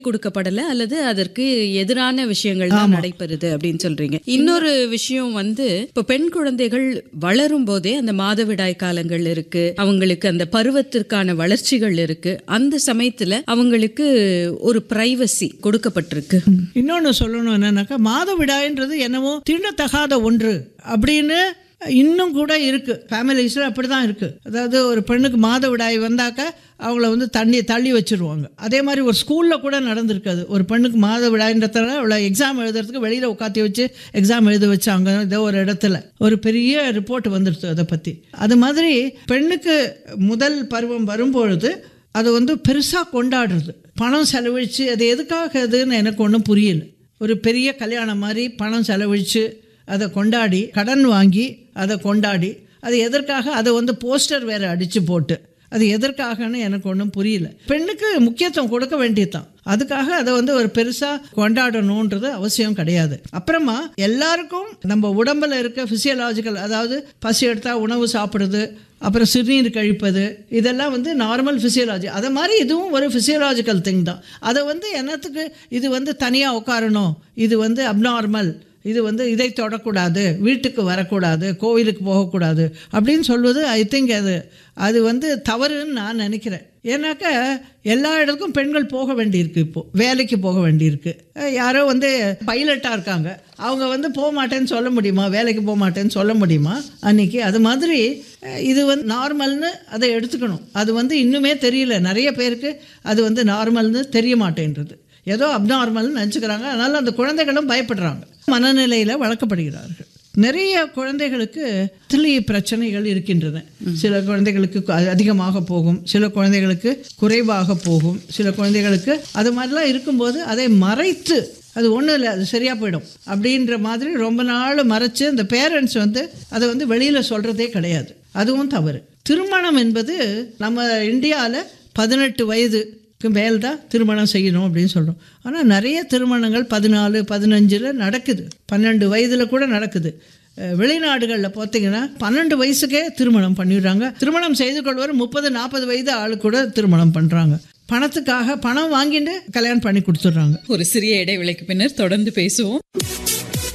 கொடுக்கப்படல அல்லது அதற்கு எதிரான விஷயங்கள் தான் நடைபெறுது அப்படின்னு சொல்றீங்க இன்னொரு விஷயம் வந்து இப்ப பெண் குழந்தைகள் வளரும் போதே அந்த மாதவிடாய் காலங்கள் இருக்கு அவங்களுக்கு அந்த பருவத்திற்கான வளர்ச்சிகள் இருக்கு அந்த சமயத்துல அவங்களுக்கு ஒரு பிரைவசி கொடுக்கப்பட்டிருக்கு இன்னொன்று சொல்லணும் என்னன்னாக்கா மாதவிடாயின்றது என்னவோ தீண்டத்தகாத ஒன்று அப்படின்னு இன்னும் கூட இருக்கு ஃபேமிலிஸில் அப்படி தான் இருக்கு அதாவது ஒரு பெண்ணுக்கு மாதவிடாய் வந்தாக்கா அவங்கள வந்து தண்ணி தள்ளி வச்சிருவாங்க அதே மாதிரி ஒரு ஸ்கூலில் கூட நடந்திருக்காது ஒரு பெண்ணுக்கு மாதவிடாயின்றதால அவளை எக்ஸாம் எழுதுறதுக்கு வெளியில் உட்காத்தி வச்சு எக்ஸாம் எழுத வச்சாங்க ஏதோ ஒரு இடத்துல ஒரு பெரிய ரிப்போர்ட் வந்துடுது அதை பற்றி அது மாதிரி பெண்ணுக்கு முதல் பருவம் வரும்பொழுது அது வந்து பெருசாக கொண்டாடுறது பணம் செலவழித்து அது எதுக்காக அதுன்னு எனக்கு ஒன்றும் புரியல ஒரு பெரிய கல்யாணம் மாதிரி பணம் செலவழித்து அதை கொண்டாடி கடன் வாங்கி அதை கொண்டாடி அது எதற்காக அதை வந்து போஸ்டர் வேறு அடித்து போட்டு அது எதற்காகன்னு எனக்கு ஒன்றும் புரியல பெண்ணுக்கு முக்கியத்துவம் கொடுக்க வேண்டியதுதான் அதுக்காக அதை வந்து ஒரு பெருசாக கொண்டாடணுன்றது அவசியம் கிடையாது அப்புறமா எல்லாருக்கும் நம்ம உடம்புல இருக்க ஃபிசியலாஜிக்கல் அதாவது பசி எடுத்தால் உணவு சாப்பிடுறது அப்புறம் சிறுநீர் கழிப்பது இதெல்லாம் வந்து நார்மல் ஃபிசியலாஜி அதை மாதிரி இதுவும் ஒரு ஃபிசியலாஜிக்கல் திங் தான் அதை வந்து என்னத்துக்கு இது வந்து தனியாக உட்காரணும் இது வந்து அப்நார்மல் இது வந்து இதை தொடக்கூடாது வீட்டுக்கு வரக்கூடாது கோவிலுக்கு போகக்கூடாது அப்படின்னு சொல்வது ஐ திங்க் அது அது வந்து தவறுன்னு நான் நினைக்கிறேன் ஏன்னாக்கா எல்லா இடத்துக்கும் பெண்கள் போக வேண்டியிருக்கு இப்போது வேலைக்கு போக வேண்டியிருக்கு அஹ் யாரோ வந்து பைலட்டாக இருக்காங்க அவங்க வந்து போக மாட்டேன்னு சொல்ல முடியுமா வேலைக்கு போக மாட்டேன்னு சொல்ல முடியுமா அன்னைக்கு அது மாதிரி அஹ் இது வந்து நார்மல்னு அதை எடுத்துக்கணும் அது வந்து இன்னுமே தெரியல நிறைய பேருக்கு அது வந்து நார்மல்னு தெரிய மாட்டேன்றது ஏதோ அப்நார்மல்னு நினச்சிக்கிறாங்க அதனால் அந்த குழந்தைகளும் பயப்படுறாங்க மனநிலையில் வளர்க்கப்படுகிறார்கள் நிறைய குழந்தைகளுக்கு திலி பிரச்சனைகள் இருக்கின்றன சில குழந்தைகளுக்கு அ- அதிகமாக போகும் சில குழந்தைகளுக்கு குறைவாக போகும் சில குழந்தைகளுக்கு அது மாதிரிலாம் இருக்கும்போது அதை மறைத்து அது ஒன்றும் இல்லை அது சரியாக போயிடும் அப்படின்ற மாதிரி ரொம்ப நாள் மறைச்சு அந்த பேரண்ட்ஸ் வந்து அதை வந்து வெளியில் சொல்கிறதே கிடையாது அதுவும் தவறு திருமணம் என்பது நம்ம இந்தியாவில் பதினெட்டு வயதுக்கு மேல் தான் திருமணம் செய்யணும் அப்படின்னு சொல்கிறோம் ஆனால் நிறைய திருமணங்கள் பதினாலு பதினஞ்சில் நடக்குது பன்னெண்டு வயதில் கூட நடக்குது அஹ் வெளிநாடுகளில் பார்த்தீங்கன்னா பன்னெண்டு வயசுக்கே திருமணம் பண்ணிடுறாங்க திருமணம் செய்து கொள்வர் முப்பது நாற்பது வயது ஆளு கூட திருமணம் பண்ணுறாங்க பணத்துக்காக பணம் வாங்கிட்டு கல்யாணம் பண்ணி கொடுத்துட்றாங்க ஒரு சிறிய இடைவேளைக்கு பின்னர் தொடர்ந்து பேசுவோம்